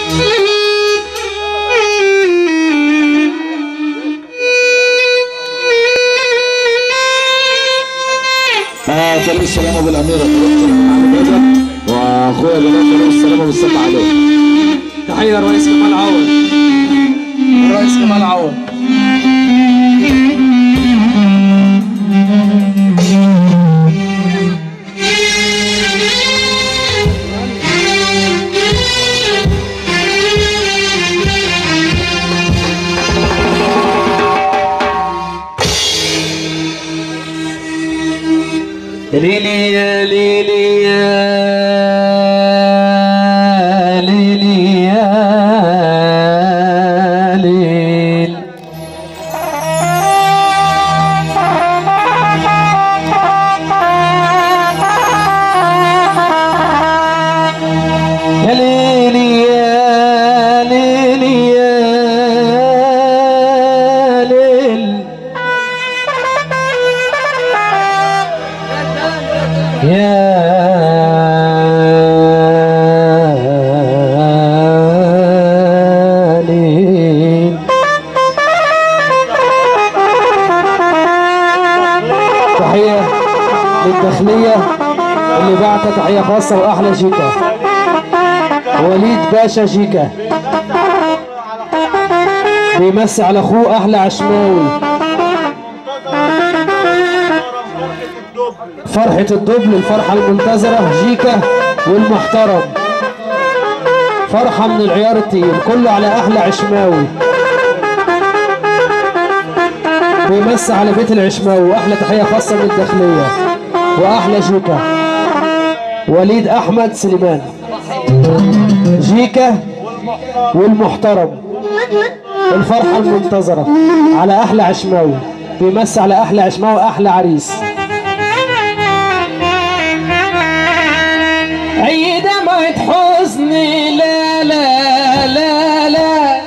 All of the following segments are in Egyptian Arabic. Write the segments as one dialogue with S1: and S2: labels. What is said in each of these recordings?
S1: آه كريم السلام ابو الاميره واخويا جمال كريم السلام والسلام عليه
S2: تحية الرئيس كمال عوض الرئيس كمال عوض ليلي يا ليلي يا ليلي يا ليل يا ليلي يا ليلي يا ليل يا ليل تحية للداخلية اللي بعتها تحية خاصة وأحلى شيكا وليد باشا شيكا بيمسي على أخوه أحلى عشماوي فرحة الدبل الفرحة المنتظرة جيكا والمحترم فرحة من العيار التقيل كله على أحلى عشماوي بيمس على بيت العشماوي وأحلى تحية خاصة من الداخلية وأحلى جيكا وليد أحمد سليمان جيكا والمحترم الفرحة المنتظرة على أحلى عشماوي بيمس على أحلى عشماوي أحلى عريس أي دمعة حزن لا لا لا لا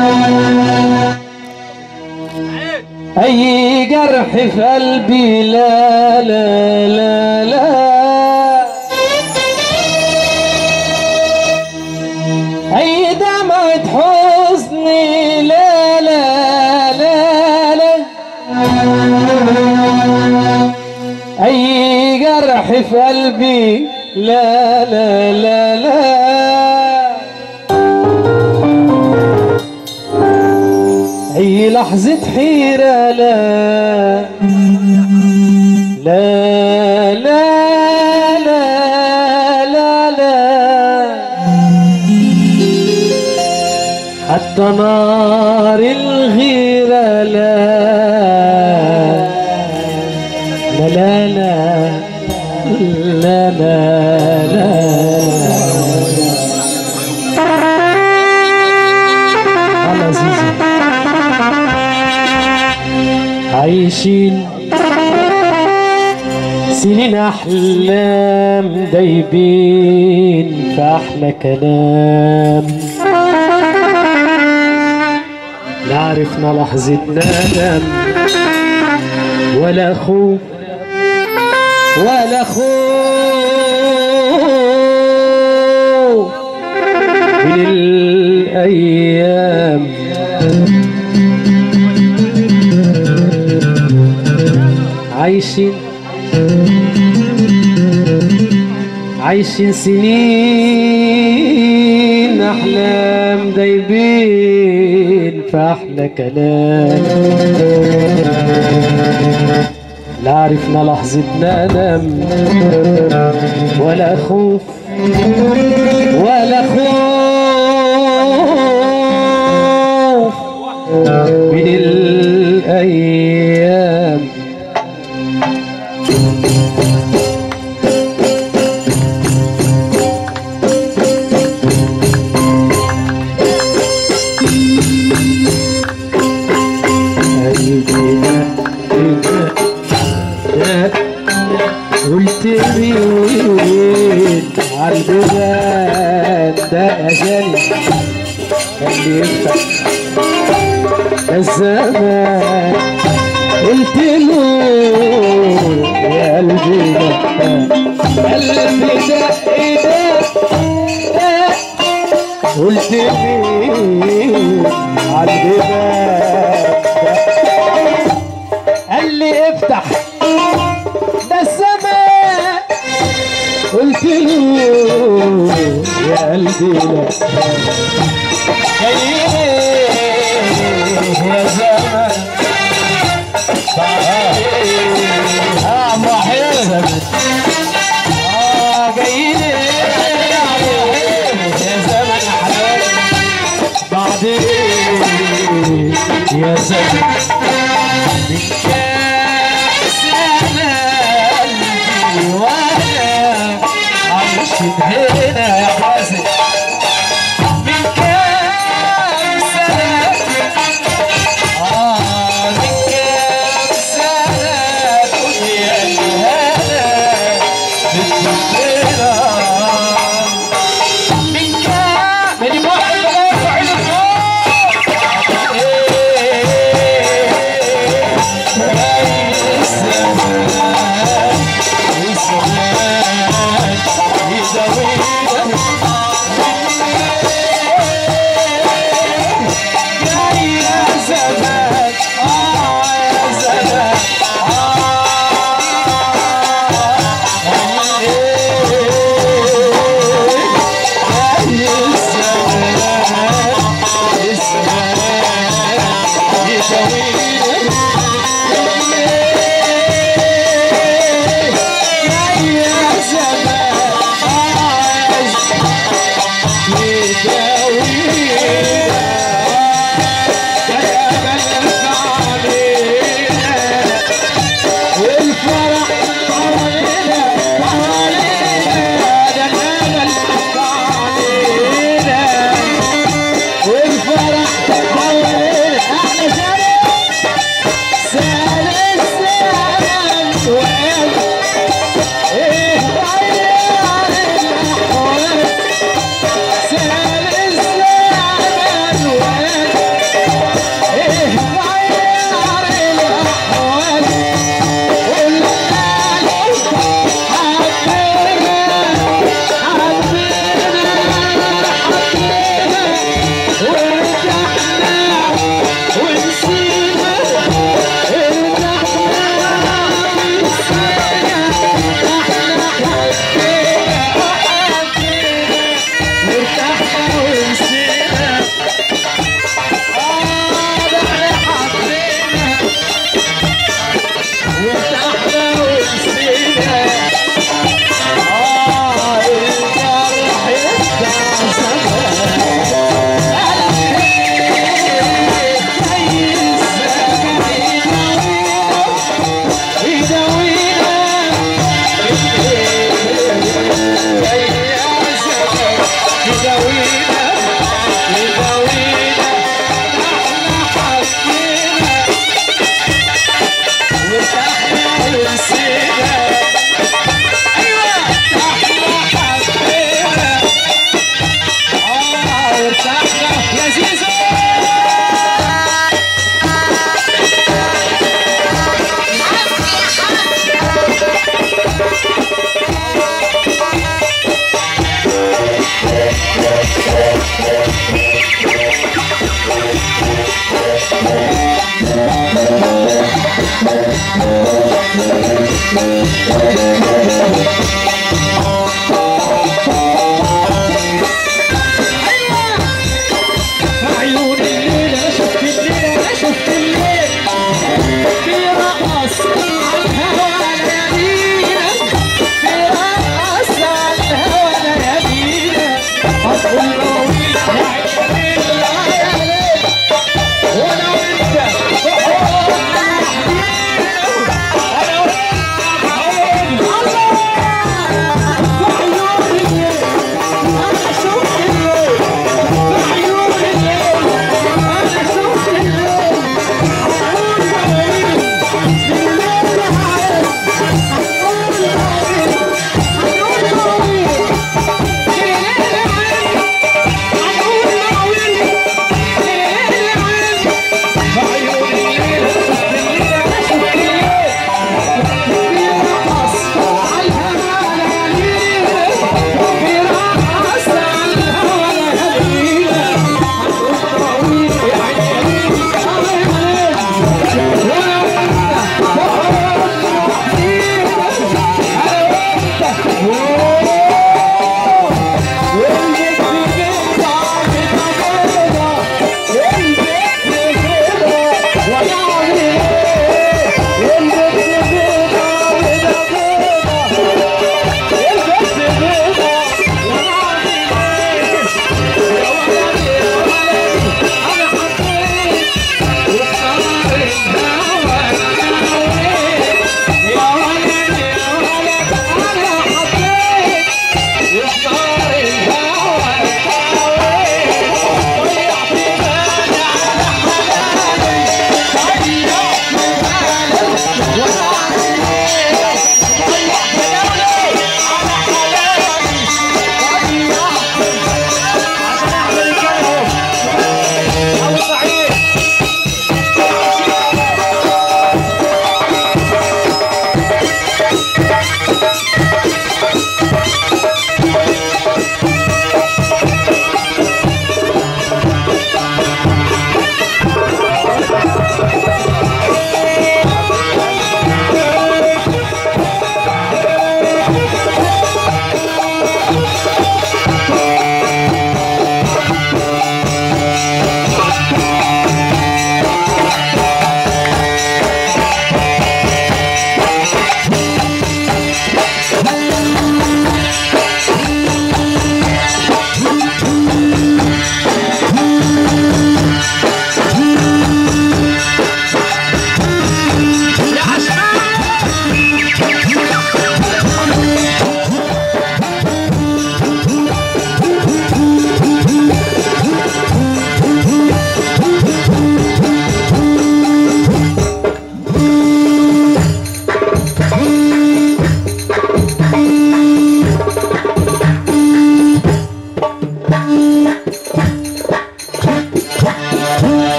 S2: أي جرح في قلبي لا لا لا لا أي دمعة حزن لا لا لا لا أي جرح في قلبي لا لا لا لا أي لحظة حيرة لا لا لا لا لا لا حتى نار الغيرة لا لا لا لا لا لا لا على زيزي عايشين سنين أحلام دايبين في أحلى كلام لا عرفنا لحظة ندم ولا خوف ولا خوف من الأيام عايشين عايشين سنين أحلام دايبين في أحلى كلام لا عرفنا لحظة ندم ولا خوف ولا خوف من الأيام قلت مين عالبلاد ده أجل اللي يفتح الزمان قلت له يا قلبي ده قلبي ده إيه ده قلت مين على الباب قال لي افتح ده السماء قلت له يا قلبي لا جاي يا زمان اه محيزك اه جاي يا زمان حبايبي بعدين يا زمان من كام سنة قلبي وانا عايش هنا يا حازم من كام سنة آه من كام سنة دنيا الهنا بتفكرنا من كام من واحد رافع والفرح حوالينا حوالينا ده الامل حوالينا والفرح حوالينا احنا سالم سالم سالم وقال ايه غير الاحوال سالم سالم وقال ايه غير الاحوال وارتحنا ونسينا آه الجرح يفتح زمان يا زيزو عيون الليل انا شفت الليل انا شفت الليل في رقص على الهوى ليالينا في رقص على الهوى ليالينا هتقول له يا عيني الليالي وانا وانت في حضن احلينا انا وانت في حضن الله في عيون الليل انا شفت الليل في عيون الليل انا شفت الليل هقول بعيد بالليل عاد هقول بعيد هقول بعيد بالليل عاد هقول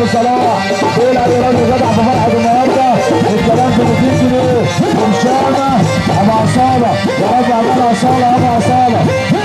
S3: صلاح بيقول علي راجل جدع في فرحه النهارده الكلام في 200 جنيه ومشامه ابو عصابه يا رب اعملها عصابه ابو عصابه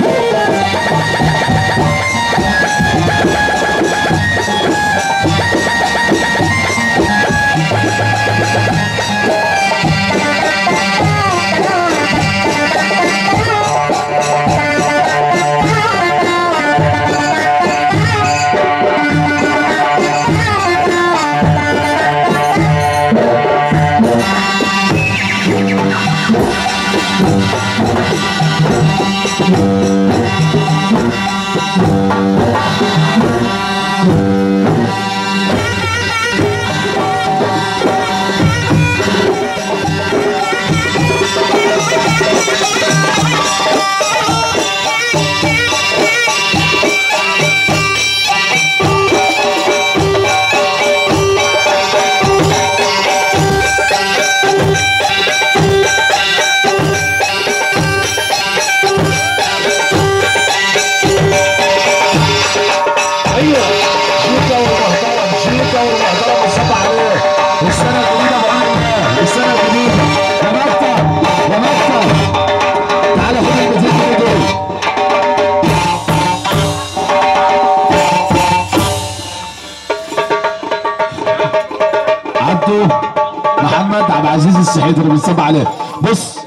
S3: ايوه شيكا والمحترم شيكا والمحترم الصب عليه السنه الجديده بامر الله السنه الجديده يا مكه يا مكه تعالى خد ال 200 جنيه دول عبده محمد عبد العزيز السحيد اللي بنصب عليه بص